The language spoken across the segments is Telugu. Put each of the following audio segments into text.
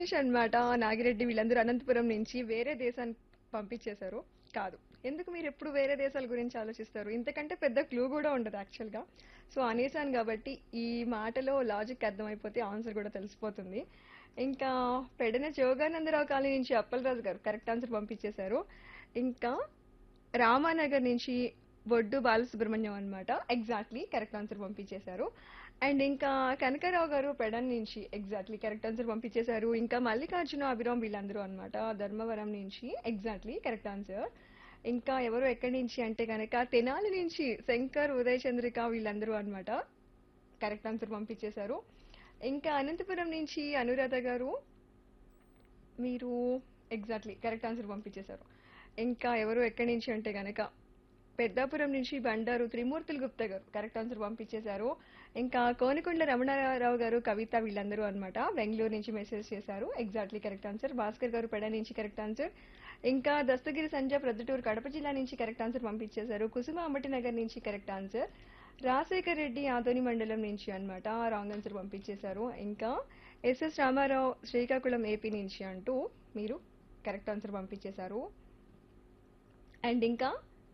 రమేష్ అన్నమాట నాగిరెడ్డి వీళ్ళందరూ అనంతపురం నుంచి వేరే దేశానికి పంపించేశారు కాదు ఎందుకు మీరు ఎప్పుడు వేరే దేశాల గురించి ఆలోచిస్తారు ఇంతకంటే పెద్ద క్లూ కూడా ఉండదు యాక్చువల్గా సో అనేసాను కాబట్టి ఈ మాటలో లాజిక్ అర్థమైపోతే ఆన్సర్ కూడా తెలిసిపోతుంది ఇంకా పెడన జోగానందరావు కాలనీ నుంచి అప్పలరాజు గారు కరెక్ట్ ఆన్సర్ పంపించేశారు ఇంకా రామానగర్ నుంచి బొడ్డు బాలసుబ్రహ్మణ్యం అన్నమాట ఎగ్జాక్ట్లీ కరెక్ట్ ఆన్సర్ పంపించేశారు అండ్ ఇంకా కనకరావు గారు పెడన్ నుంచి ఎగ్జాక్ట్లీ కరెక్ట్ ఆన్సర్ పంపించేశారు ఇంకా మల్లికార్జున అభిరామ్ వీళ్ళందరూ అన్నమాట ధర్మవరం నుంచి ఎగ్జాక్ట్లీ కరెక్ట్ ఆన్సర్ ఇంకా ఎవరు ఎక్కడి నుంచి అంటే కనుక తెనాలి నుంచి శంకర్ ఉదయ్ చంద్రిక వీళ్ళందరూ అన్నమాట కరెక్ట్ ఆన్సర్ పంపించేశారు ఇంకా అనంతపురం నుంచి అనురాధ గారు మీరు ఎగ్జాక్ట్లీ కరెక్ట్ ఆన్సర్ పంపించేశారు ఇంకా ఎవరు ఎక్కడి నుంచి అంటే గనక పెద్దాపురం నుంచి బండారు త్రిమూర్తులు గుప్తా గారు కరెక్ట్ ఆన్సర్ పంపించేశారు ఇంకా కోనికొండ రమణారావు గారు కవిత వీళ్ళందరూ అన్నమాట బెంగళూరు నుంచి మెసేజ్ చేశారు ఎగ్జాక్ట్లీ కరెక్ట్ ఆన్సర్ భాస్కర్ గారు పెడ నుంచి కరెక్ట్ ఆన్సర్ ఇంకా దస్తగిరి సంజయ్ ప్రొద్దుటూరు కడప జిల్లా నుంచి కరెక్ట్ ఆన్సర్ పంపించేశారు కుసుమ అంబటి నగర్ నుంచి కరెక్ట్ ఆన్సర్ రాజశేఖర్ రెడ్డి ఆదోని మండలం నుంచి అన్నమాట రాంగ్ ఆన్సర్ పంపించేశారు ఇంకా ఎస్ఎస్ రామారావు శ్రీకాకుళం ఏపీ నుంచి అంటూ మీరు కరెక్ట్ ఆన్సర్ పంపించేశారు అండ్ ఇంకా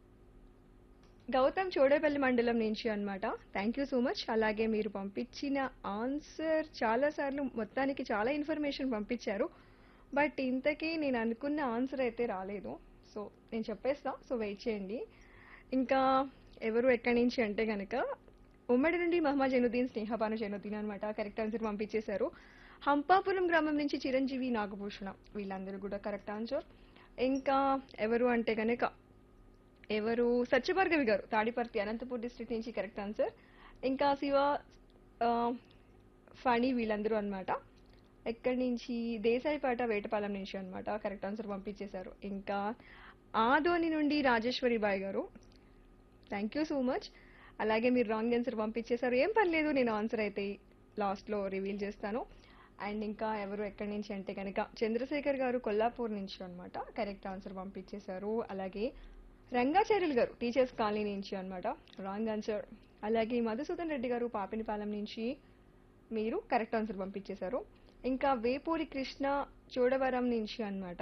గౌతమ్ చోడేపల్లి మండలం నుంచి అన్నమాట థ్యాంక్ యూ సో మచ్ అలాగే మీరు పంపించిన ఆన్సర్ చాలా సార్లు మొత్తానికి చాలా ఇన్ఫర్మేషన్ పంపించారు బట్ ఇంతకీ నేను అనుకున్న ఆన్సర్ అయితే రాలేదు సో నేను చెప్పేస్తా సో వెయిట్ చేయండి ఇంకా ఎవరు ఎక్కడి నుంచి అంటే కనుక ఉమ్మడి నుండి మహమ్మద్ జైనుద్దీన్ స్నేహపాను జైనుద్దీన్ అనమాట కరెక్ట్ ఆన్సర్ పంపించేశారు హంపాపురం గ్రామం నుంచి చిరంజీవి నాగభూషణ వీళ్ళందరూ కూడా కరెక్ట్ ఆన్సర్ ఇంకా ఎవరు అంటే కనుక ఎవరు సత్యభార్గవి గారు తాడిపర్తి అనంతపూర్ డిస్ట్రిక్ట్ నుంచి కరెక్ట్ ఆన్సర్ ఇంకా శివ ఆ, ఫణి వీళ్ళందరూ అన్నమాట ఎక్కడి నుంచి దేశాయిపాట వేటపాలెం నుంచి అన్నమాట కరెక్ట్ ఆన్సర్ పంపించేశారు ఇంకా ఆదోని నుండి రాజేశ్వరి బాయ్ గారు థ్యాంక్ యూ సో మచ్ అలాగే మీరు రాంగ్ ఆన్సర్ పంపించేశారు ఏం పర్లేదు నేను ఆన్సర్ అయితే లాస్ట్లో రివీల్ చేస్తాను అండ్ ఇంకా ఎవరు ఎక్కడి నుంచి అంటే కనుక చంద్రశేఖర్ గారు కొల్లాపూర్ నుంచి అన్నమాట కరెక్ట్ ఆన్సర్ పంపించేశారు అలాగే రంగాచార్యులు గారు టీచర్స్ కాలనీ నుంచి అన్నమాట రాంగ్ ఆన్సర్ అలాగే మధుసూదన్ రెడ్డి గారు పాపినిపాలెం నుంచి మీరు కరెక్ట్ ఆన్సర్ పంపించేశారు ఇంకా వేపూరి కృష్ణ చూడవరం నుంచి అన్నమాట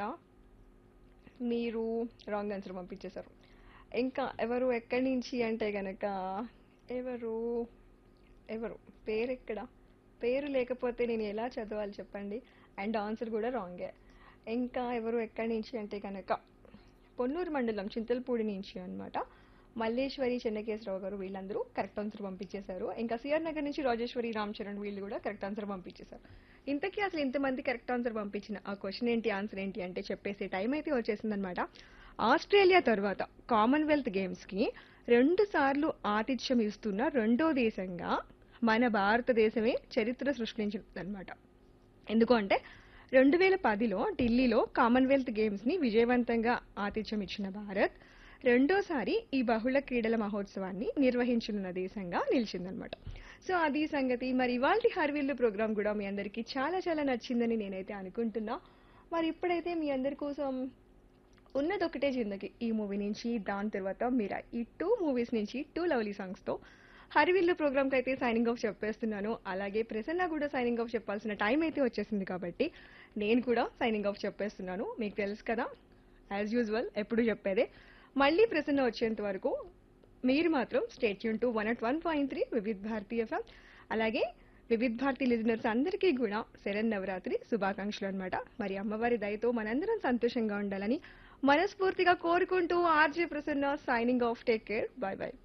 మీరు రాంగ్ ఆన్సర్ పంపించేశారు ఇంకా ఎవరు ఎక్కడి నుంచి అంటే గనక ఎవరు ఎవరు పేరు ఎక్కడ పేరు లేకపోతే నేను ఎలా చదవాలి చెప్పండి అండ్ ఆన్సర్ కూడా రాంగే ఇంకా ఎవరు ఎక్కడి నుంచి అంటే కనుక పొన్నూరు మండలం చింతలపూడి నుంచి అన్నమాట మల్లేశ్వరి చెన్నకేశ్వరరావు గారు వీళ్ళందరూ కరెక్ట్ ఆన్సర్ పంపించేశారు ఇంకా సిఆర్ నగర్ నుంచి రాజేశ్వరి రామ్ చరణ్ వీళ్ళు కూడా కరెక్ట్ ఆన్సర్ పంపించేశారు ఇంతకీ అసలు ఇంతమంది కరెక్ట్ ఆన్సర్ పంపించిన ఆ క్వశ్చన్ ఏంటి ఆన్సర్ ఏంటి అంటే చెప్పేసే టైం అయితే వచ్చేసిందనమాట ఆస్ట్రేలియా తర్వాత కామన్వెల్త్ గేమ్స్ కి రెండు సార్లు ఆతిథ్యం ఇస్తున్న రెండో దేశంగా మన భారతదేశమే చరిత్ర సృష్టించిందనమాట ఎందుకు అంటే రెండు వేల పదిలో ఢిల్లీలో కామన్వెల్త్ గేమ్స్ ని విజయవంతంగా ఆతిథ్యం ఇచ్చిన భారత్ రెండోసారి ఈ బహుళ క్రీడల మహోత్సవాన్ని నిర్వహించనున్న దేశంగా నిలిచిందనమాట సో అది సంగతి మరి ఇవాళ హర్విల్లు ప్రోగ్రామ్ కూడా మీ అందరికీ చాలా చాలా నచ్చిందని నేనైతే అనుకుంటున్నా మరి ఇప్పుడైతే మీ అందరి కోసం ఉన్నదొకటే జిందగీ ఈ మూవీ నుంచి దాని తర్వాత మీరా ఈ టూ మూవీస్ నుంచి టూ లవ్లీ సాంగ్స్తో హరివిల్లు ప్రోగ్రామ్కి అయితే సైనింగ్ ఆఫ్ చెప్పేస్తున్నాను అలాగే ప్రసన్న కూడా సైనింగ్ ఆఫ్ చెప్పాల్సిన టైం అయితే వచ్చేసింది కాబట్టి నేను కూడా సైనింగ్ ఆఫ్ చెప్పేస్తున్నాను మీకు తెలుసు కదా యాజ్ యూజువల్ ఎప్పుడు చెప్పేదే మళ్ళీ ప్రసన్న వచ్చేంత వరకు మీరు మాత్రం స్టేట్ యూన్ to one at one point three Vividh Bharati FM అలాగే వివిధ్ భారతి లిజనర్స్ అందరికీ కూడా శరణ్ నవరాత్రి శుభాకాంక్షలు అన్నమాట మరి అమ్మవారి దయతో మనందరం సంతోషంగా ఉండాలని మనస్ఫూర్తిగా కోరుకుంటూ RJ Prasanna signing off take care bye bye